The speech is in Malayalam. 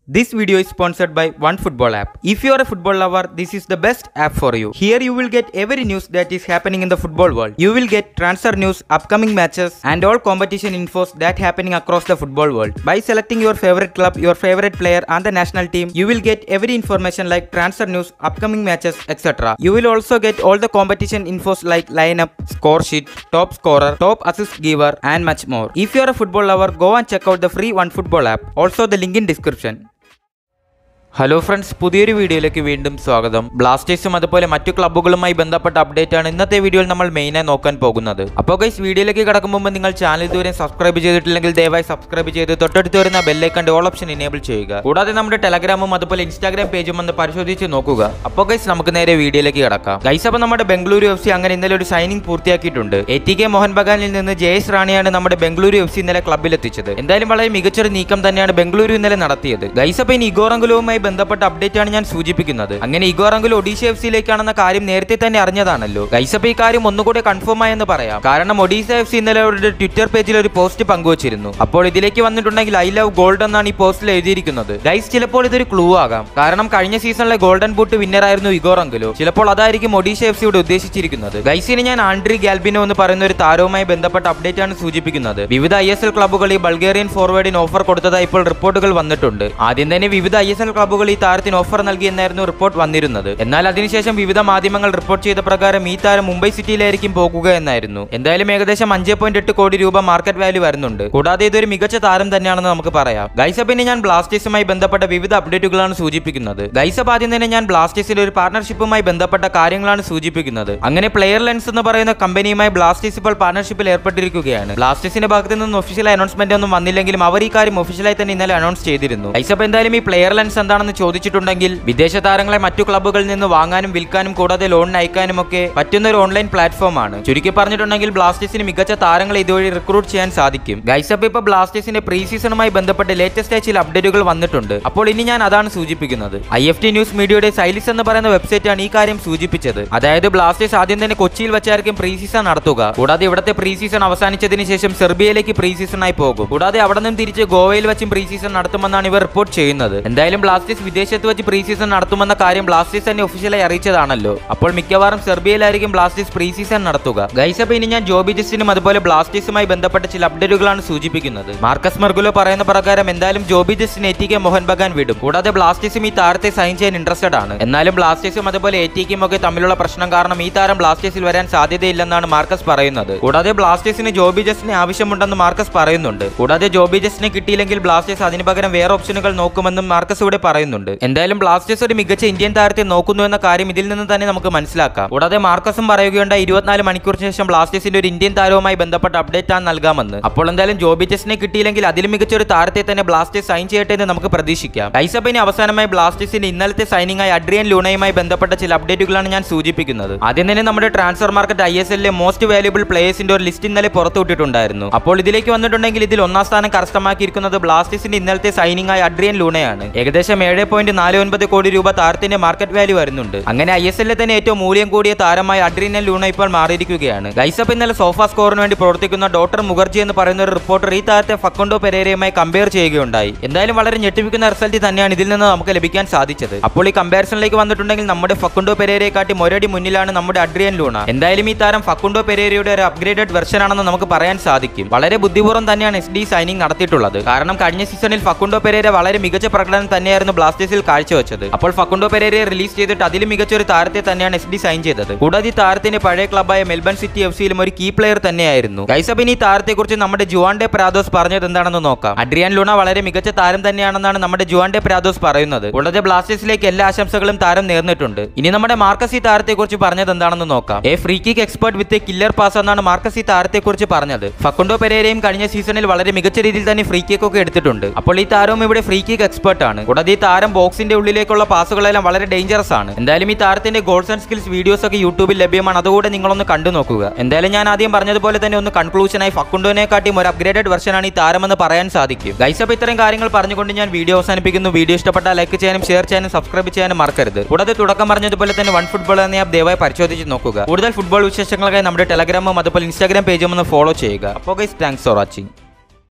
This video is sponsored by One Football app. If you are a football lover, this is the best app for you. Here you will get every news that is happening in the football world. You will get transfer news, upcoming matches, and all competition infos that happening across the football world. By selecting your favorite club, your favorite player, and the national team, you will get every information like transfer news, upcoming matches, etc. You will also get all the competition infos like lineup, score sheet, top scorer, top assist giver, and much more. If you are a football lover, go and check out the free One Football app. Also the link in description. Hello friends പുതിയൊരു വീഡിയോയിലേക്ക് വീണ്ടും സ്വാഗതം ബ്ലാസ്റ്റേഴ്സും അതുപോലെ മറ്റു ക്ലബ്ബുകളുമായി ബന്ധപ്പെട്ട അപ്ഡേറ്റ് ആണ് ഇന്നത്തെ വീഡിയോയിൽ നമ്മൾ മെയിനായി നോക്കാൻ പോകുന്നത് അപ്പോൾ ഗൈസ് വീഡിയോയിലേക്ക് കടക്കും മുമ്പ് നിങ്ങൾ ചാനൽ ഇതുവരെ സബ്സ്ക്രൈബ് ചെയ്തിട്ടില്ലെങ്കിൽ ദയവായി സബ്സ്ക്രൈബ് ചെയ്ത് തൊട്ടടുത്ത് വരുന്ന ബെല്ലൈക്കൻ്റെ ഓൾ ഓപ്ഷൻ എനേബിൾ ചെയ്യുക കൂടാതെ നമ്മുടെ ടെലഗ്രാമും അതുപോലെ ഇൻസ്റ്റാഗ്രാം പേജും ഒന്ന് പരിശോധിച്ച് നോക്കുക അപ്പോൾ ഗൈസ് നമുക്ക് നേരെ വീഡിയോയിലേക്ക് കടക്കാം ഗൈസ് അപ്പോൾ നമ്മുടെ ബംഗളൂരു എഫ് സി അങ്ങനെ ഇന്നലെ ഒരു സൈനിങ് പൂർത്തിയാക്കിയിട്ടുണ്ട് എ ടി കെ മോഹൻ ബഗാനിൽ നിന്ന് ജയസ് റാണിയാണ് നമ്മുടെ ബംഗളൂരു എഫ് സി ഇന്നലെ ക്ലബ്ബിൽ എത്തിച്ചത് എന്തായാലും വളരെ മികച്ചൊരു നീക്കം തന്നെയാണ് ബംഗളൂരു ഇന്നലെ നടത്തിയത് ഗൈസ് അപ്പോൾ ഇനി ഇഗോറങ്കുലവുമായി ബന്ധപ്പെട്ട അപ്ഡേറ്റ് ആണ് ഞാൻ സൂചിപ്പിക്കുന്നത് അങ്ങനെ ഇഗോറങ്കുൽ ഒഡീഷ എഫ് സിയിലേക്കാണെന്ന കാര്യം നേരത്തെ തന്നെ അറിഞ്ഞതാണല്ലോ ഗൈസ് അപ്പോൾ ഈ കാര്യം ഒന്നുകൂടെ കൺഫേം ആയെന്ന് പറയാം കാരണം ഒഡീഷ എഫ് സി ഇന്നലെ അവരുടെ ട്വിറ്റർ പേജിൽ ഒരു പോസ്റ്റ് പങ്കുവച്ചിരുന്നു അപ്പോൾ ഇതിലേക്ക് വന്നിട്ടുണ്ടെങ്കിൽ ഐ ലവ് ഗോൾഡ് എന്നാണ് ഈ പോസ്റ്റിൽ എഴുതിയിരിക്കുന്നത് ഗൈസ് ചിലപ്പോൾ ഇതൊരു ക്ലൂ ആകാം കാരണം കഴിഞ്ഞ സീസണിലെ ഗോൾഡൻ ബൂട്ട് വിന്നർ ആയിരുന്നു ഇഗോറങ്കുലോ ചിലപ്പോൾ അതായിരിക്കും ഒഡീഷ എഫ് സിയുടെ ഉദ്ദേശിച്ചിരിക്കുന്നത് ഗൈസിന് ഞാൻ ആൻഡ്രി ഗാൽബിനോ എന്ന് പറയുന്ന ഒരു താരവുമായി ബന്ധപ്പെട്ട അപ്ഡേറ്റ് ആണ് സൂചിപ്പിക്കുന്നത് വിവിധ ഐ എസ് എൽ ക്ലബ്ബുകൾ ഈ ബൾഗേറിയൻ ഫോർവേഡിന് ഓഫർ കൊടുത്തതായി ഇപ്പോൾ റിപ്പോർട്ടുകൾ വന്നിട്ടുണ്ട് ആദ്യം തന്നെ വിവിധ ഐ എസ് എൽ ക്ലബ്ബുകൾ ഈ താരത്തിന് ഓഫർ നൽകിയെന്നായിരുന്നു റിപ്പോർട്ട് വന്നിരുന്നത് എന്നാൽ അതിനുശേഷം വിവിധ മാധ്യമങ്ങൾ റിപ്പോർട്ട് ചെയ്ത പ്രകാരം ഈ താരം മുംബൈ സിറ്റിയിലായിരിക്കും പോകുക എന്നായിരുന്നു എന്തായാലും ഏകദേശം അഞ്ച് പോയിന്റ് എട്ട് കോടി രൂപ മാർക്കറ്റ് വാല്യൂ വരുന്നുണ്ട് കൂടാതെ ഇതൊരു മികച്ച താരം തന്നെയാണെന്ന് നമുക്ക് പറയാം ഗൈസപ്പിന് ഞാൻ ബ്ലാസ്റ്റേഴ്സുമായി ബന്ധപ്പെട്ട വിവിധ അപ്ഡേറ്റുകളാണ് സൂചിപ്പിക്കുന്നത് ഗൈസപ്പ് ആദ്യം തന്നെ ഞാൻ ബ്ലാസ്റ്റേഴ്സിന്റെ ഒരു പാർട്ണർഷിപ്പുമായി ബന്ധപ്പെട്ട കാര്യങ്ങളാണ് സൂചിപ്പിക്കുന്നത് അങ്ങനെ പ്ലെയർ ലെൻസ് എന്ന് പറയുന്ന കമ്പനിയുമായി ബ്ലാസ്റ്റേഴ്സ് ഇപ്പോൾ പാർട്ണർഷിപ്പിൽ ഏർപ്പെട്ടിരിക്കുകയാണ് ബ്ലാസ്റ്റേഴ്സിന്റെ ഭാഗത്ത് നിന്ന് ഒഫീഷ്യൽ അനൗൺസ്മെന്റ് ഒന്നും വന്നില്ലെങ്കിലും അവർ ഈ കാര്യം ഒഫീഷ്യലായി തന്നെ ഇന്നലെ അനൗൺസ് ചെയ്തിരുന്നു ഗൈസപ്പ് എന്തായാലും ഈ പ്ലെയർ ലെൻസ് എന്താണെന്ന് ചോദിച്ചിട്ടുണ്ടെങ്കിൽ വിദേശ താരങ്ങളെ മറ്റു ക്ലബ്ബുകളിൽ നിന്ന് വാങ്ങാനും വിൽക്കാനും കൂടാതെ ലോണിന് അയക്കാനും ഒക്കെ പറ്റുന്ന ഒരു ഓൺലൈൻ പ്ലാറ്റ്ഫോം ആണ് ചുരുക്കി പറഞ്ഞിട്ടുണ്ടെങ്കിൽ ബ്ലാസ്റ്റേഴ്സിന് മികച്ച താരങ്ങളെ ഇതുവഴി റിക്രൂട്ട് ചെയ്യാൻ സാധിക്കും ഗൈസപ്പ് ഇപ്പോൾ ബ്ലാസ്റ്റേഴ്സിന്റെ പ്രീ സീസണുമായി ബന്ധപ്പെട്ട് ലേറ്റസ്റ്റ് ആയി ചില അപ്ഡേറ്റുകൾ വന്നിട്ടുണ്ട് അപ്പോൾ ഇനി ഞാൻ അതാണ് സൂചിപ്പിക്കുന്നത് ഐ എഫ് ടി ന്യൂസ് മീഡിയയുടെ സൈലിസ് എന്ന് പറയുന്ന വെബ്സൈറ്റ് ആണ് ഈ കാര്യം സൂചിപ്പിച്ചത് അതായത് ബ്ലാസ്റ്റേഴ്സ് ആദ്യം തന്നെ കൊച്ചിയിൽ വെച്ചായിരിക്കും പ്രീ സീസൺ നടത്തുക കൂടാതെ ഇവിടുത്തെ പ്രീ സീസൺ അവസാനിച്ചതിന് ശേഷം സെർബിയയിലേക്ക് പ്രീ സീസണായി പോകും കൂടാതെ അവിടെ നിന്നും തിരിച്ച് ഗോവയിൽ വെച്ചും പ്രീ സീസൺ നടത്തുമെന്നാണ് ഇവർ റിപ്പോർട്ട് ചെയ്യുന്നത് എന്തായാലും ബ്ലാസ്റ്റേഴ്സ് വിദേശത്ത് വെച്ച് പ്രീ സീസൺ നടത്തുമെന്ന കാര്യം ബ്ലാസ്റ്റേഴ്സ് തന്നെ ഒഫീഷ്യലായി അറിയിച്ചതാണല്ലോ അപ്പോൾ മിക്കവാറും സെർബിയയിലായിരിക്കും ബ്ലാസ്റ്റേഴ്സ് പ്രീ സീസൺ നടത്തുക ഗൈസപ്പ് ഇനി ഞാൻ ജോബി ജസ്റ്റിനും അതുപോലെ ബ്ലാസ്റ്റേഴ്സുമായി ബന്ധപ്പെട്ട ചില അപ്ഡേറ്റുകളാണ് സൂചിപ്പിക്കുന്നത് മാർക്കസ് മെർഗുലോ പറയുന്ന പ്രകാരം എന്തായാലും ജോബി ജസ്റ്റിന് A T K Mohun Bagan വിടും കൂടാതെ ബ്ലാസ്റ്റേഴ്സും ഈ താരത്തെ സൈൻ ചെയ്യാൻ ഇൻട്രസ്റ്റഡ് ആണ് എന്നാലും ബ്ലാസ്റ്റേഴ്സും അതുപോലെ എ ടി കെയും ഒക്കെ തമ്മിലുള്ള പ്രശ്നം കാരണം ഈ താരം ബ്ലാസ്റ്റേഴ്സിൽ വരാൻ സാധ്യതയില്ലെന്നാണ് മാർക്കസ് പറയുന്നത് കൂടാതെ ബ്ലാസ്റ്റേഴ്സിന് ജോബി ജസ്റ്റിനെ ആവശ്യമുണ്ടെന്ന് മാർക്കസ് പറയുന്നുണ്ട് കൂടാതെ ജോബി ജസ്റ്റിനെ കിട്ടിയില്ലെങ്കിൽ ബ്ലാസ്റ്റേഴ്സ് അതിന് പകരം വേറെ ഓപ്ഷനുകൾ നോക്കുമെന്നും മാർക്കസ് ഇവിടെ പറയുന്നുണ്ട് എന്തായാലും ബ്ലാസ്റ്റേഴ്സ് ഒരു മികച്ച ഇന്ത്യൻ താരത്തെ നോക്കുന്നു എന്ന കാര്യം ഇതിൽ നിന്ന് തന്നെ നമുക്ക് മനസ്സിലാക്കാം കൂടാതെ മാർക്കസും പറയുകയുണ്ടായി ഇരുപത്തിനാല് മണിക്കൂറിന് ശേഷം ബ്ലാസ്റ്റേഴ്സിന്റെ ഒരു ഇന്ത്യൻ താരവുമായി ബന്ധപ്പെട്ട അപ്ഡേറ്റ് ആണ് നൽകാമെന്ന് അപ്പോൾ എന്തായാലും ജോബി ജസ്റ്റിനെ കിട്ടിയില്ലെങ്കിൽ അതിലും മികച്ച ഒരു താരത്തെ തന്നെ ബ്ലാസ്റ്റേഴ്സ് സൈൻ ചെയ്യട്ടെ എന്ന് നമുക്ക് പ്രതീക്ഷിക്കാം ഐസബിന് അവസാനമായി ബ്ലാസ്റ്റേഴ്സിന്റെ ഇന്നലത്തെ സൈനിങ് ആയി അഡ്രിയൻ ലൂണയുമായി ബന്ധപ്പെട്ട ചില അപ്ഡേറ്റുകളാണ് ഞാൻ സൂചിപ്പിക്കുന്നത് ആദ്യം തന്നെ നമ്മുടെ ട്രാൻസ്ഫർ മാർക്കറ്റ് ഐ എസ് എല്ലിലെ മോസ്റ്റ് വാല്യുബിൾ പ്ലേയേഴ്സിന്റെ ഒരു ലിസ്റ്റ് ഇന്നലെ പുറത്തുവിട്ടിട്ടുണ്ടായിരുന്നു അപ്പോൾ ഇതിലേക്ക് വന്നിട്ടുണ്ടെങ്കിൽ ഇതിൽ ഒന്നാം സ്ഥാനം കരസ്ഥമാക്കിയിരിക്കുന്നത് ബ്ലാസ്റ്റേഴ്സിന്റെ ഇന്നലത്തെ സൈനിങ് ആയി അഡ്രിയൻ ലൂണയാണ് ഏകദേശം ഏഴ് പോയിന്റ് നാല് ഒൻപത് കോടി രൂപ താരത്തിന്റെ മാർക്കറ്റ് വാല്യൂ വരുന്നുണ്ട് അങ്ങനെ ഐ എസ് എല്ലിൽ തന്നെ ഏറ്റവും മൂല്യം കൂടിയ താരമായി അഡ്രീൻ ലൂണ ഇപ്പോൾ മാറിയിരിക്കുകയാണ് ഗൈസപ്പ് ഇന്നലെ സോഫ സ്കോറിന് വേണ്ടി പ്രവർത്തിക്കുന്ന ഡോക്ടർ മുഖർജി എന്ന് പറയുന്ന ഒരു റിപ്പോർട്ടർ ഈ താരത്തെ ഫക്കോണ്ടോ പെരേരയുമായി കമ്പയർ ചെയ്യുകയുണ്ടായി എന്തായാലും വളരെ ഞെട്ടിപ്പിക്കുന്ന റിസൾട്ട് തന്നെയാണ് ഇതിൽ നിന്ന് നമുക്ക് ലഭിക്കാൻ സാധിച്ചത് അപ്പോൾ ഈ കമ്പാരിസണിലേക്ക് വന്നിട്ടുണ്ടെങ്കിൽ നമ്മുടെ ഫക്കുണ്ടോ പെരേരയെ കാട്ടി മൊരടി മുന്നിലാണ് നമ്മുടെ അഡ്രിയൻ ലൂണ എന്തായാലും ഈ താരം ഫക്കുണ്ടോ പെരേരയുടെ ഒരു അപ്ഗ്രേഡഡ് വെർഷൻ ആണെന്ന് നമുക്ക് പറയാൻ സാധിക്കും വളരെ ബുദ്ധിപൂർവ്വം തന്നെയാണ് എസ് ഡി സൈനിങ് നടത്തിയിട്ടുള്ളത് കാരണം കഴിഞ്ഞ സീസണിൽ ഫക്കുണ്ടോ പെരേര വളരെ മികച്ച പ്രകടനം തന്നെയായിരുന്നു ബ്ലാസ്റ്റേഴ്സിൽ കാഴ്ചവെച്ചത് അപ്പോൾ ഫക്കുണ്ടോ പെരേരയെ റിലീസ് ചെയ്തിട്ട് അതിലും മികച്ച ഒരു താരത്തെ തന്നെയാണ് എസ് ഡി സൈൻ ചെയ്തത് കൂടാതെ ഈ താരത്തിന്റെ പഴയ ക്ലബായ മെൽബൺ സിറ്റി എഫ് സിയിലും ഒരു കീ പ്ലെയർ തന്നെയായിരുന്നു ഗൈസബിന് ഈ താരത്തെക്കുറിച്ച് നമ്മുടെ ജുവാൻഡെ പ്രാദോസ് പറഞ്ഞത് എന്താണെന്ന് നോക്കാം അഡ്രിയാൻ ലൂണ വളരെ മികച്ച താരം തന്നെയാണെന്നാണ് നമ്മുടെ ജുവാൻഡെ പ്രാദോസ് പറയുന്നത് കൂടാതെ ബ്ലാസ്റ്റേഴ്സിലേക്ക് എല്ലാ ആശംസകളും താരം നേർന്നിട്ടുണ്ട് ഇനി നമ്മുടെ മാർക്കസ് ഈ താരത്തെക്കുറിച്ച് പറഞ്ഞത് എന്താണെന്ന് നോക്കാം a free kick expert with a killer pass എന്നാണ് മാർക്കസ് ഈ താരത്തെക്കുറിച്ച് പറഞ്ഞത് ഫക്കുണ്ടോ പെരേരയും കഴിഞ്ഞ സീസണിൽ വളരെ മികച്ച രീതിയിൽ തന്നെ ഫ്രീ കിക്ക് ഒക്കെ എടുത്തിട്ടുണ്ട് അപ്പോൾ ഈ താരവും ഇവിടെ ഫ്രീ കിക്ക് എക്സ്പേർട്ട് ആണ് കൂടാതെ ഈ താരം ബോക്സിന്റെ ഉള്ളിലേക്കുള്ള പാസുകളെല്ലാം വളരെ ഡേഞ്ചറസ് ആണ് എന്തായാലും ഈ താരത്തിന്റെ ഗോൾസ് ആൻഡ് സ്കിൽസ് വീഡിയോസ് ഒക്കെ യൂട്യൂബിൽ ലഭ്യമാണ് അതുകൂടെ നിങ്ങളൊന്ന് കണ്ടു നോക്കുക എന്തായാലും ഞാൻ ആദ്യം പറഞ്ഞതുപോലെ തന്നെ ഒന്ന് കൺക്ലൂഷനായി ഫക്കുണ്ടോനെക്കാട്ടിയും ഒരു അപ്ഗ്രേഡഡ് വെർഷനാണ് ഈ താരമെന്ന് പറയാൻ സാധിക്കും ഗൈസ് അപ്പോൾ ഇത്തരം കാര്യങ്ങൾ പറഞ്ഞുകൊണ്ട് ഞാൻ വീഡിയോ അവസാനിപ്പിക്കുന്നു വീഡിയോ ഇഷ്ടപ്പെട്ടാൽ ലൈക്ക് ചെയ്യാനും ഷെയർ ചെയ്യാനും സബ്സ്ക്രൈബ് ചെയ്യാനും മറക്കരുത് കൂടാതെ തുടക്കം പറഞ്ഞതുപോലെ തന്നെ വൺ ഫുട്ബോൾ എന്ന ആപ്പ് ദയവായി പരിശോധിച്ച് നോക്കുക കൂടുതൽ ഫുട്ബോൾ വിശേഷങ്ങൾക്കായി നമ്മുടെ ടെലഗ്രാമും അതുപോലെ ഇൻസ്റ്റാഗ്രാം പേജും ഒന്ന് ഫോളോ ചെയ്യുക അപ്പോൾ ഗൈസ് താങ്ക്സ് ഫോർ വാച്ചിങ്